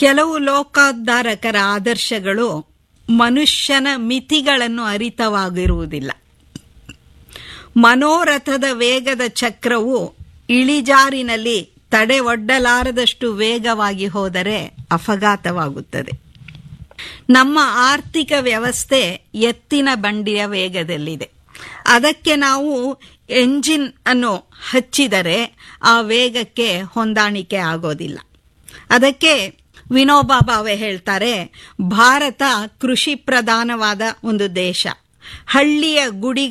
ಕೆಲವು ಲೋಕೋದ್ಧಾರಕರ ಆದರ್ಶಗಳು ಮನುಷ್ಯನ ಮಿತಿಗಳನ್ನು ಅರಿತವಾಗಿರುವುದಿಲ್ಲ ಮನೋರಥದ ವೇಗದ ಚಕ್ರವು ಇಳಿಜಾರಿನಲ್ಲಿ ತಡೆ ಒಡ್ಡಲಾರದಷ್ಟು ವೇಗವಾಗಿ ಹೋದರೆ ಅಪಘಾತವಾಗುತ್ತದೆ ನಮ್ಮ ಆರ್ಥಿಕ ವ್ಯವಸ್ಥೆ ಎತ್ತಿನ ಬಂಡಿಯ ವೇಗದಲ್ಲಿದೆ ಅದಕ್ಕೆ ನಾವು ಎಂಜಿನ್ ಅನ್ನು ಹಚ್ಚಿದರೆ ಆ ವೇಗಕ್ಕೆ ಹೊಂದಾಣಿಕೆ ಆಗೋದಿಲ್ಲ ಅದಕ್ಕೆ ವಿನೋಬಾ ಭಾವೆ ಹೇಳ್ತಾರೆ ಭಾರತ ಕೃಷಿ ಪ್ರಧಾನವಾದ ಒಂದು ದೇಶ ಹಳ್ಳಿಯ ಗುಡಿ